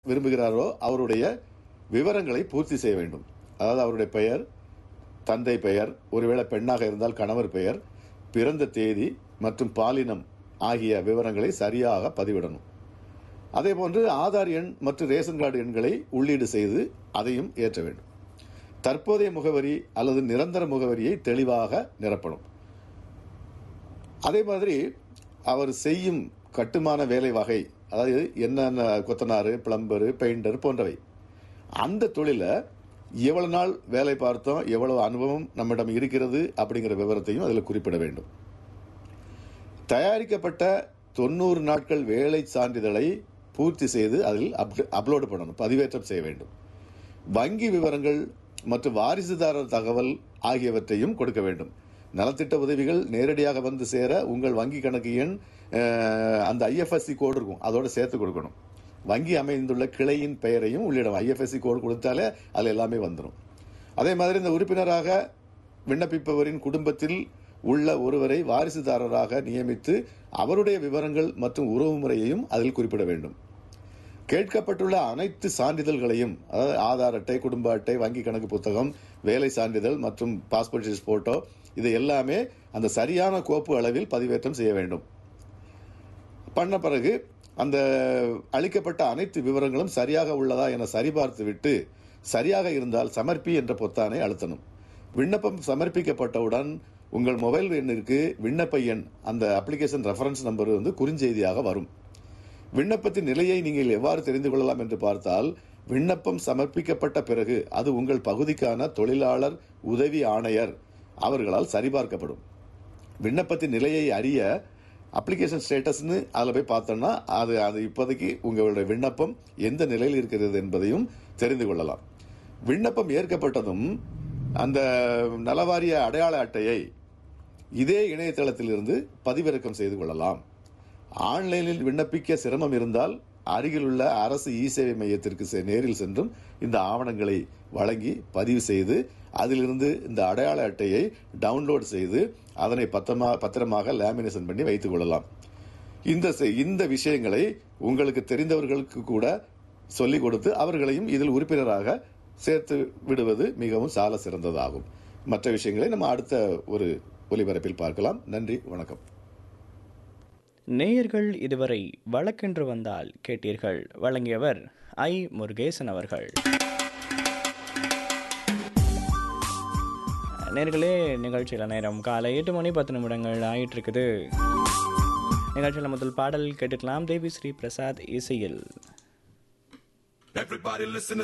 விரும்புகிறாரோ அவருடைய விவரங்களை பூர்த்தி செய்ய வேண்டும் அதாவது அவருடைய பெயர் தந்தை பெயர் ஒருவேளை பெண்ணாக இருந்தால் கணவர் பெயர் பிறந்த தேதி மற்றும் பாலினம் ஆகிய விவரங்களை சரியாக பதிவிடணும் அதே போன்று ஆதார் எண் மற்றும் ரேஷன் கார்டு எண்களை உள்ளீடு செய்து அதையும் ஏற்ற வேண்டும் தற்போதைய முகவரி அல்லது நிரந்தர முகவரியை தெளிவாக நிரப்பணும் அதே மாதிரி அவர் செய்யும் கட்டுமான வேலை வகை அதாவது என்னென்ன கொத்தனார் பிளம்பரு பெயிண்டர் போன்றவை அந்த தொழிலை எவ்வளவு நாள் வேலை பார்த்தோம் எவ்வளவு அனுபவம் நம்மிடம் இருக்கிறது அப்படிங்கிற விவரத்தையும் அதில் குறிப்பிட வேண்டும் தயாரிக்கப்பட்ட தொண்ணூறு நாட்கள் வேலை சான்றிதழை பூர்த்தி செய்து அதில் அப்லோடு பண்ணணும் பதிவேற்றம் செய்ய வேண்டும் வங்கி விவரங்கள் மற்றும் வாரிசுதாரர் தகவல் ஆகியவற்றையும் கொடுக்க வேண்டும் நலத்திட்ட உதவிகள் நேரடியாக வந்து சேர உங்கள் வங்கி கணக்கு எண் அஹ், அந்த ஐஎஃப்எஸ்சி கோடு இருக்கும் அதோட சேர்த்து கொடுக்கணும் வங்கி அமைந்துள்ள கிளையின் பெயரையும் உள்ளிடும் ஐஎஃப்எஸ்சி கோடு கொடுத்தாலே அதில் எல்லாமே வந்துடும் அதே மாதிரி இந்த உறுப்பினராக விண்ணப்பிப்பவரின் குடும்பத்தில் உள்ள ஒருவரை வாரிசுதாரராக நியமித்து அவருடைய விவரங்கள் மற்றும் உறவு முறையையும் அதில் குறிப்பிட வேண்டும் கேட்கப்பட்டுள்ள அனைத்து சான்றிதழ்களையும் அதாவது ஆதார் அட்டை குடும்ப அட்டை வங்கி கணக்கு புத்தகம் வேலை சான்றிதழ் மற்றும் பாஸ்போர்ட் சைஸ் போட்டோ இது எல்லாமே அந்த சரியான கோப்பு அளவில் பதிவேற்றம் செய்ய வேண்டும் பண்ண பிறகு அந்த அளிக்கப்பட்ட அனைத்து விவரங்களும் சரியாக உள்ளதா என சரிபார்த்து விட்டு சரியாக இருந்தால் சமர்ப்பி என்ற பொத்தானை அழுத்தணும் விண்ணப்பம் சமர்ப்பிக்கப்பட்டவுடன் உங்கள் மொபைல் எண்ணிற்கு விண்ணப்ப எண் அந்த அப்ளிகேஷன் ரெஃபரன்ஸ் நம்பர் வந்து குறுஞ்செய்தியாக வரும் விண்ணப்பத்தின் நிலையை நீங்கள் எவ்வாறு தெரிந்து கொள்ளலாம் என்று பார்த்தால் விண்ணப்பம் சமர்ப்பிக்கப்பட்ட பிறகு அது உங்கள் பகுதிக்கான தொழிலாளர் உதவி ஆணையர் அவர்களால் சரிபார்க்கப்படும் விண்ணப்பத்தின் நிலையை அறிய அப்ளிகேஷன் ஸ்டேட்டஸ்னு அதில் போய் பார்த்தோம்னா அது அது இப்போதைக்கு உங்களுடைய விண்ணப்பம் எந்த நிலையில் இருக்கிறது என்பதையும் தெரிந்து கொள்ளலாம் விண்ணப்பம் ஏற்கப்பட்டதும் அந்த நலவாரிய அடையாள அட்டையை இதே இணையதளத்திலிருந்து பதிவிறக்கம் செய்து கொள்ளலாம் ஆன்லைனில் விண்ணப்பிக்க சிரமம் இருந்தால் அருகிலுள்ள அரசு இ சேவை மையத்திற்கு செ- நேரில் சென்றும் இந்த ஆவணங்களை வழங்கி பதிவு செய்து அதிலிருந்து இந்த அடையாள அட்டையை டவுன்லோட் செய்து அதனை பத்திரமா பத்திரமாக லேமினேஷன் பண்ணி வைத்துக் கொள்ளலாம் இந்த செ- இந்த விஷயங்களை உங்களுக்கு தெரிந்தவர்களுக்கு கூட சொல்லிக் கொடுத்து அவர்களையும் இதில் உறுப்பினராக சேர்த்து விடுவது மிகவும் சால சிறந்ததாகும் மற்ற விஷயங்களை நம்ம அடுத்த ஒரு ஒலிபரப்பில் பார்க்கலாம் நன்றி வணக்கம் நேயர்கள் இதுவரை வழக்கென்று வந்தால் கேட்டீர்கள் வழங்கியவர் ஐ முருகேசன் அவர்கள் நேர்களே நிகழ்ச்சியில் நேரம் காலை எட்டு மணி பத்து நிமிடங்கள் ஆயிட்டு இருக்குது நிகழ்ச்சியில் முதல் பாடல் கேட்டுக்கலாம் தேவி ஸ்ரீ பிரசாத் இசையில் Everybody listen to